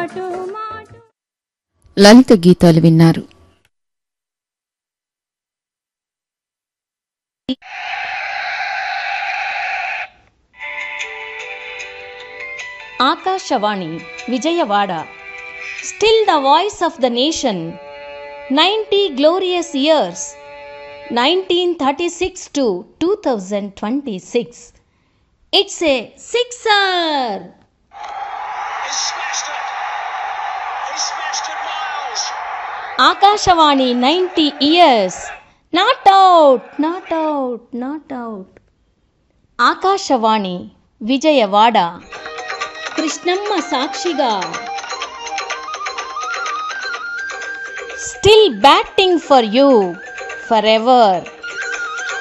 మాటు మాటు లలిత గీతాలు విన్నారు Akashvani Vijayawada still the voice of the nation ninety glorious years nineteen thirty six to two thousand twenty six it's a sixer He smashed it. He smashed it, Miles. Akashvani ninety years not out not out not out Akashvani Vijayawada Krishnamma సాక్షిగా still batting for you for ever